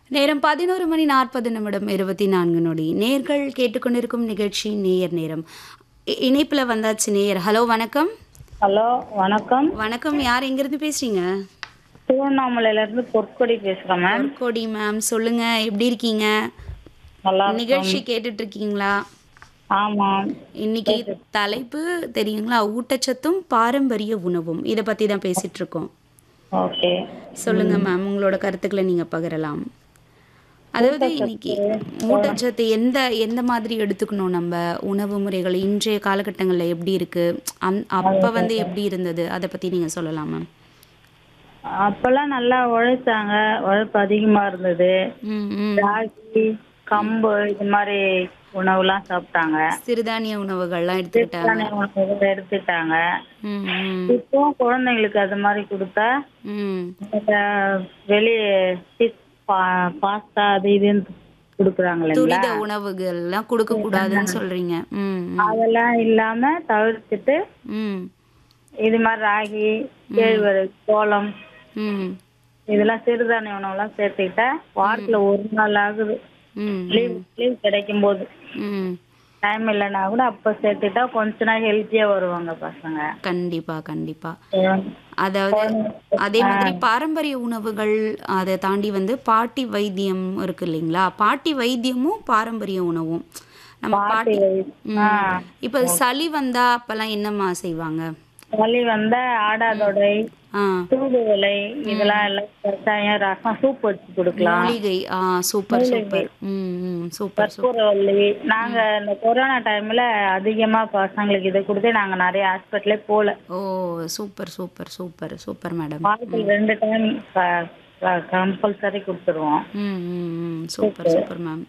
நேரம் பதினோரு மணி நாற்பது நிமிடம் இருபத்தி நான்கு நொடி நேர்கள் கேட்டுக்கொண்டிருக்கும் நிகழ்ச்சி நேயர் நேரம் இ- இணைப்புல வந்தாச்சு நேயர் ஹலோ வணக்கம் ஹலோ வணக்கம் வணக்கம் யார் எங்கிருந்து பேசுறீங்க திருவண்ணாமலையில இருந்து பொற்கொடி பேசுறேன் மேம் கோடி மேம் சொல்லுங்க எப்படி இருக்கீங்க நல்லா நிகழ்ச்சி கேட்டுட்டு இருக்கீங்களா ஆமா இன்னைக்கு தலைப்பு தெரியுங்களா ஊட்டச்சத்தும் பாரம்பரிய உணவும் இதை பத்தி தான் பேசிட்டு இருக்கோம் ஓகே சொல்லுங்க மேம் உங்களோட கருத்துக்களை நீங்க பகிரலாம் அதாவது இன்னைக்கு ஊட்டச்சத்து எந்த எந்த மாதிரி எடுத்துக்கணும் நம்ம உணவு முறைகள் இன்றைய காலகட்டங்களில் எப்படி இருக்கு அந் அப்போ வந்து எப்படி இருந்தது அதை பத்தி நீங்க சொல்லலாம் மேம் அப்பெல்லாம் நல்லா உழைச்சாங்க உழைப்பு அதிகமா இருந்தது ம் ம் ராகி கம்பு இது மாதிரி உணவுலாம் சாப்பிட்டாங்க சிறுதானிய உணவுகள்லாம் எடுத்துக்கிட்டாங்க சிறுதானிய உணவுகள் எடுத்துட்டாங்க ம் ம் இப்போ குழந்தைங்களுக்கு அது மாதிரி கொடுத்தா ம் இந்த வெளியே சிப்ஸ் பாஸ்தா அது இதுன்னு கொடுக்குறாங்க இல்லைங்களா துரித உணவுகள்லாம் கொடுக்க கூடாதுன்னு சொல்றீங்க ம் ம், அதெல்லாம் இல்லாம தவிர்த்துட்டு ம் இது மாதிரி ராகி கேழ்வரகு சோளம் ம் இதெல்லாம் சிறுதானிய உணவுலாம் சேர்த்துக்கிட்டா வாரத்துல ஒரு நாள் ஆகுது ம் லீவ் லீவ் கிடைக்கும் போது ம் டைம் இல்லைன்னா கூட அப்ப சேர்த்துக்கிட்டா கொஞ்ச நாள் ஹெல்த்தியா வருவாங்க பசங்க கண்டிப்பா கண்டிப்பா அதாவது அதே மாதிரி பாரம்பரிய உணவுகள் அதை தாண்டி வந்து பாட்டி வைத்தியம் இருக்கு இல்லைங்களா பாட்டி வைத்தியமும் பாரம்பரிய உணவும் நம்ம பாட்டி ம். இப்ப சளி வந்தா அப்பெல்லாம் என்னம்மா செய்வாங்க வலி வந்தா ஆடாதொடை ஆ தூதுவளை இதெல்லாம் எல்லாம் கஷாயம் ரசம் சூப் வச்சு கொடுக்கலாம் மூலிகை ஆ சூப்பர் சூப்பர் ம் ம் சூப்பர் சூப்பர் கற்பூரவள்ளி நாங்க இந்த கொரோனா டைம்ல அதிகமா பசங்களுக்கு இதை கொடுத்து நாங்க நிறைய ஹாஸ்பிட்டலே போல oh super super super super madam வாரத்தில் ரெண்டு டைம் கம்பல்சரி கொடுத்துருவோம் ம் ம் ம் சூப்பர் சூப்பர் மேம்